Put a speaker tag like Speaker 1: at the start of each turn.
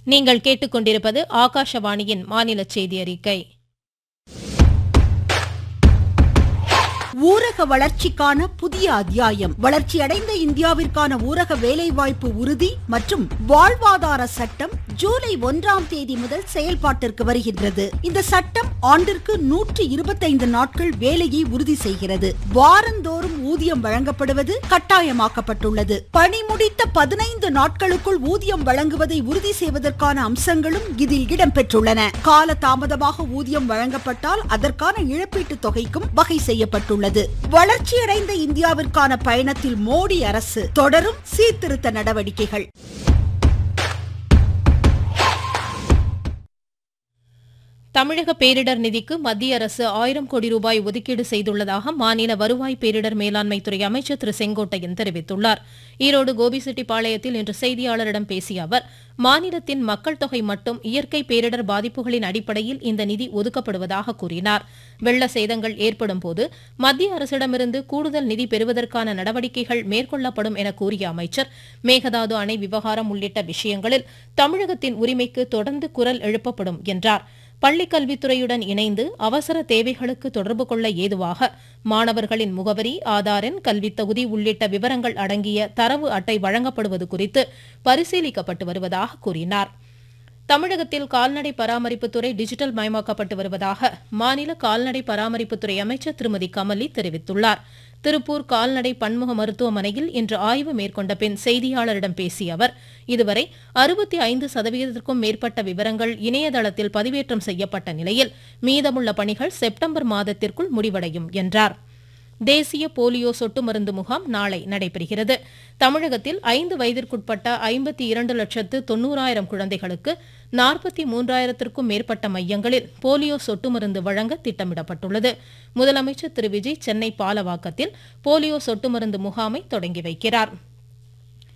Speaker 1: நீங்கள் கேட்டுக்கொண்டிருப்பது ஆகாஷவாணியின் மாநில செய்தி அறிக்கை
Speaker 2: ஊரக வளர்ச்சிக்கான புதிய அத்தியாயம் வளர்ச்சியடைந்த இந்தியாவிற்கான ஊரக வேலைவாய்ப்பு உறுதி மற்றும் வாழ்வாதார சட்டம் ஜூலை ஒன்றாம் தேதி முதல் செயல்பாட்டிற்கு வருகின்றது இந்த சட்டம் ஆண்டிற்கு நூற்றி இருபத்தைந்து நாட்கள் வேலையை உறுதி செய்கிறது வாரந்தோறும் ஊதியம் வழங்கப்படுவது கட்டாயமாக்கப்பட்டுள்ளது பணி முடித்த பதினைந்து நாட்களுக்குள் ஊதியம் வழங்குவதை உறுதி செய்வதற்கான அம்சங்களும் இதில் இடம்பெற்றுள்ளன கால தாமதமாக ஊதியம் வழங்கப்பட்டால் அதற்கான இழப்பீட்டுத் தொகைக்கும் வகை செய்யப்பட்டுள்ளது வளர்ச்சியடைந்த இந்தியாவிற்கான பயணத்தில் மோடி அரசு தொடரும் சீர்திருத்த நடவடிக்கைகள்
Speaker 1: தமிழக பேரிடர் நிதிக்கு மத்திய அரசு ஆயிரம் கோடி ரூபாய் ஒதுக்கீடு செய்துள்ளதாக மாநில வருவாய் பேரிடர் மேலாண்மை துறை அமைச்சர் திரு செங்கோட்டையன் தெரிவித்துள்ளார் ஈரோடு கோபிசெட்டிப்பாளையத்தில் இன்று செய்தியாளரிடம் பேசிய அவர் மாநிலத்தின் மக்கள் தொகை மட்டும் இயற்கை பேரிடர் பாதிப்புகளின் அடிப்படையில் இந்த நிதி ஒதுக்கப்படுவதாக கூறினார் வெள்ள சேதங்கள் ஏற்படும் போது மத்திய அரசிடமிருந்து கூடுதல் நிதி பெறுவதற்கான நடவடிக்கைகள் மேற்கொள்ளப்படும் என கூறிய அமைச்சர் மேகதாது அணை விவகாரம் உள்ளிட்ட விஷயங்களில் தமிழகத்தின் உரிமைக்கு தொடர்ந்து குரல் எழுப்பப்படும் என்றார் பள்ளிக் கல்வித்துறையுடன் இணைந்து அவசர தேவைகளுக்கு தொடர்பு கொள்ள ஏதுவாக மாணவர்களின் முகவரி ஆதார் எண் கல்வித் தகுதி உள்ளிட்ட விவரங்கள் அடங்கிய தரவு அட்டை வழங்கப்படுவது குறித்து பரிசீலிக்கப்பட்டு வருவதாக கூறினார் தமிழகத்தில் கால்நடை பராமரிப்புத்துறை டிஜிட்டல் மயமாக்கப்பட்டு வருவதாக மாநில கால்நடை பராமரிப்புத்துறை அமைச்சர் திருமதி கமலி தெரிவித்துள்ளார் திருப்பூர் கால்நடை பன்முக மருத்துவமனையில் இன்று ஆய்வு மேற்கொண்ட பின் செய்தியாளரிடம் பேசிய அவர் இதுவரை அறுபத்தி ஐந்து சதவீதத்திற்கும் மேற்பட்ட விவரங்கள் இணையதளத்தில் பதிவேற்றம் செய்யப்பட்ட நிலையில் மீதமுள்ள பணிகள் செப்டம்பர் மாதத்திற்குள் முடிவடையும் என்றார் தேசிய போலியோ சொட்டு மருந்து முகாம் நாளை நடைபெறுகிறது தமிழகத்தில் ஐந்து வயதிற்குட்பட்ட ஐம்பத்தி இரண்டு லட்சத்து தொன்னூறாயிரம் குழந்தைகளுக்கு நாற்பத்தி மூன்றாயிரத்திற்கும் மேற்பட்ட மையங்களில் போலியோ சொட்டு மருந்து வழங்க திட்டமிடப்பட்டுள்ளது முதலமைச்சர் திரு விஜய் சென்னை பாலவாக்கத்தில் போலியோ சொட்டு மருந்து முகாமை தொடங்கி வைக்கிறார்